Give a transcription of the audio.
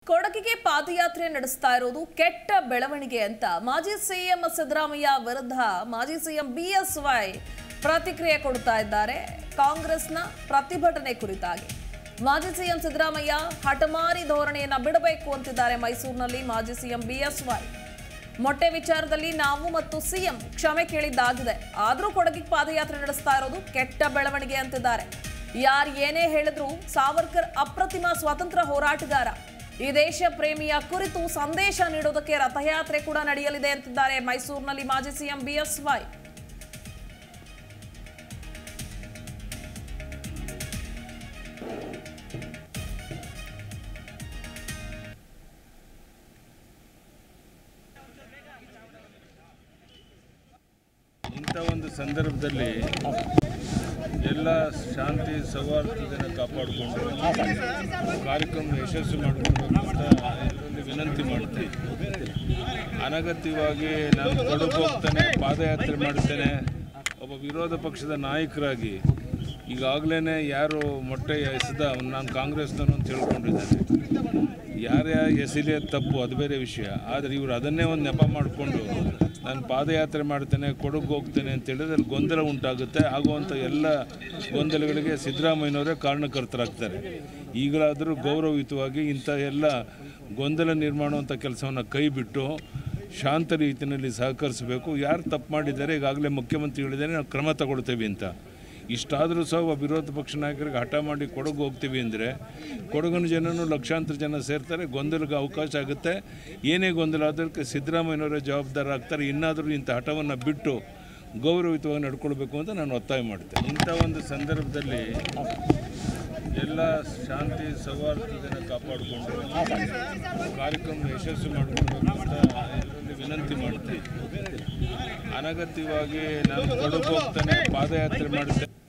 ಕೊಡಗಿಗೆ ಪಾದಯಾತ್ರೆ ನಡೆಸ್ತಾ ಇರೋದು ಕೆಟ್ಟ ಬೆಳವಣಿಗೆ ಅಂತ ಮಾಜಿ ಸಿಎಂ ಸಿದ್ದರಾಮಯ್ಯ ವಿರುದ್ಧ ಮಾಜಿ ಸಿಎಂ ಬಿಎಸ್ವೈ ಪ್ರತಿಕ್ರಿಯೆ ಕೊಡ್ತಾ ಇದ್ದಾರೆ ಕಾಂಗ್ರೆಸ್ನ ಪ್ರತಿಭಟನೆ ಕುರಿತಾಗಿ ಮಾಜಿ ಸಿಎಂ ಸಿದ್ದರಾಮಯ್ಯ ಹಠಮಾರಿ ಧೋರಣೆಯನ್ನ ಬಿಡಬೇಕು ಅಂತಿದ್ದಾರೆ ಮೈಸೂರಿನಲ್ಲಿ ಮಾಜಿ ಸಿಎಂ ಬಿಎಸ್ವೈ ಮೊಟ್ಟೆ ವಿಚಾರದಲ್ಲಿ ನಾವು ಮತ್ತು ಸಿಎಂ ಕ್ಷಮೆ ಕೇಳಿದ್ದಾಗಿದೆ ಆದರೂ ಕೊಡಗಿಗೆ ಪಾದಯಾತ್ರೆ ನಡೆಸ್ತಾ ಇರೋದು ಕೆಟ್ಟ ಬೆಳವಣಿಗೆ ಅಂತಿದ್ದಾರೆ ಯಾರು ಏನೇ ಹೇಳಿದ್ರು ಸಾವರ್ಕರ್ ಅಪ್ರತಿಮ ಸ್ವಾತಂತ್ರ್ಯ ಹೋರಾಟಗಾರ ಈ ದೇಶ ಪ್ರೇಮಿಯ ಕುರಿತು ಸಂದೇಶ ನೀಡೋದಕ್ಕೆ ರಥಯಾತ್ರೆ ಕೂಡ ನಡೆಯಲಿದೆ ಅಂತಿದ್ದಾರೆ ಮೈಸೂರಿನಲ್ಲಿ ಮಾಜಿ ಸಿಎಂ ಬಿಎಸ್ವೈ ಇಂಥ ಒಂದು ಸಂದರ್ಭದಲ್ಲಿ ಎಲ್ಲ ಶಾಂತಿ ಸೌಹಾರ್ದತೆಯನ್ನು ಕಾಪಾಡಿಕೊಂಡು ಕಾರ್ಯಕ್ರಮ ಯಶಸ್ವಿ ಮಾಡಿಕೊಂಡು ಅಂತ ಎಲ್ಲರಲ್ಲಿ ವಿನಂತಿ ಮಾಡ್ತೀನಿ ಅನಗತ್ಯವಾಗಿ ನಾನು ಕೊಡಗು ಹೋಗ್ತೇನೆ ಪಾದಯಾತ್ರೆ ಮಾಡ್ತೇನೆ ಒಬ್ಬ ವಿರೋಧ ಪಕ್ಷದ ನಾಯಕರಾಗಿ ಈಗಾಗಲೇ ಯಾರು ಮೊಟ್ಟೆ ಎಸೆದ ಅವ್ನು ನಾನು ಕಾಂಗ್ರೆಸ್ನವನು ಅಂತ ತಿಳ್ಕೊಂಡಿದ್ದಾನೆ ಯಾರ್ಯಾರ ಎಸಿಲೆ ತಪ್ಪು ಅದು ಬೇರೆ ವಿಷಯ ಆದರೆ ಇವರು ಅದನ್ನೇ ಒಂದು ನೆಪ ಮಾಡಿಕೊಂಡು ನಾನು ಪಾದಯಾತ್ರೆ ಮಾಡ್ತೇನೆ ಕೊಡಗು ಹೋಗ್ತೇನೆ ಅಂತ ಹೇಳಿದ್ರೆ ಅಲ್ಲಿ ಗೊಂದಲ ಉಂಟಾಗುತ್ತೆ ಆಗುವಂಥ ಎಲ್ಲ ಗೊಂದಲಗಳಿಗೆ ಸಿದ್ದರಾಮಯ್ಯನವರೇ ಕಾರಣಕರ್ತರಾಗ್ತಾರೆ ಈಗಲಾದರೂ ಗೌರವಯುತವಾಗಿ ಇಂಥ ಎಲ್ಲ ಗೊಂದಲ ನಿರ್ಮಾಣವಂಥ ಕೆಲಸವನ್ನು ಕೈ ಬಿಟ್ಟು ಶಾಂತ ರೀತಿಯಲ್ಲಿ ಸಹಕರಿಸಬೇಕು ಯಾರು ತಪ್ಪು ಮಾಡಿದ್ದಾರೆ ಈಗಾಗಲೇ ಮುಖ್ಯಮಂತ್ರಿ ಹೇಳಿದ್ದಾರೆ ನಾವು ಕ್ರಮ ತಗೊಳ್ತೇವೆ ಅಂತ ಇಷ್ಟಾದರೂ ಸಹ ಒಬ್ಬ ವಿರೋಧ ಪಕ್ಷ ನಾಯಕರಿಗೆ ಹಠ ಮಾಡಿ ಕೊಡಗು ಹೋಗ್ತೀವಿ ಅಂದರೆ ಕೊಡಗಿನ ಜನನು ಲಕ್ಷಾಂತರ ಜನ ಸೇರ್ತಾರೆ ಗೊಂದಲಕ್ಕೆ ಅವಕಾಶ ಆಗುತ್ತೆ ಏನೇ ಗೊಂದಲ ಅದಕ್ಕೆ ಸಿದ್ದರಾಮಯ್ಯನವರೇ ಜವಾಬ್ದಾರ ಆಗ್ತಾರೆ ಇನ್ನಾದರೂ ಇಂಥ ಹಠವನ್ನು ಬಿಟ್ಟು ಗೌರವಯುತವಾಗಿ ನಡ್ಕೊಳ್ಬೇಕು ಅಂತ ನಾನು ಒತ್ತಾಯ ಮಾಡ್ತೇನೆ ಇಂಥ ಒಂದು ಸಂದರ್ಭದಲ್ಲಿ ಎಲ್ಲ ಶಾಂತಿ ಸೌಹಾರ್ದತೆಯನ್ನು ಕಾಪಾಡಿಕೊಂಡು ಕಾರ್ಯಕ್ರಮ ಯಶಸ್ವಿ ಮಾಡಿಕೊಂಡು ಅಂತ ಎಲ್ಲರಲ್ಲಿ ವಿನಂತಿ ಮಾಡ್ತೀನಿ ಅನಗತ್ಯವಾಗಿ ನಾನು ಕೊಡಗು ಹೋಗ್ತೇನೆ ಪಾದಯಾತ್ರೆ ಮಾಡ್ತೇನೆ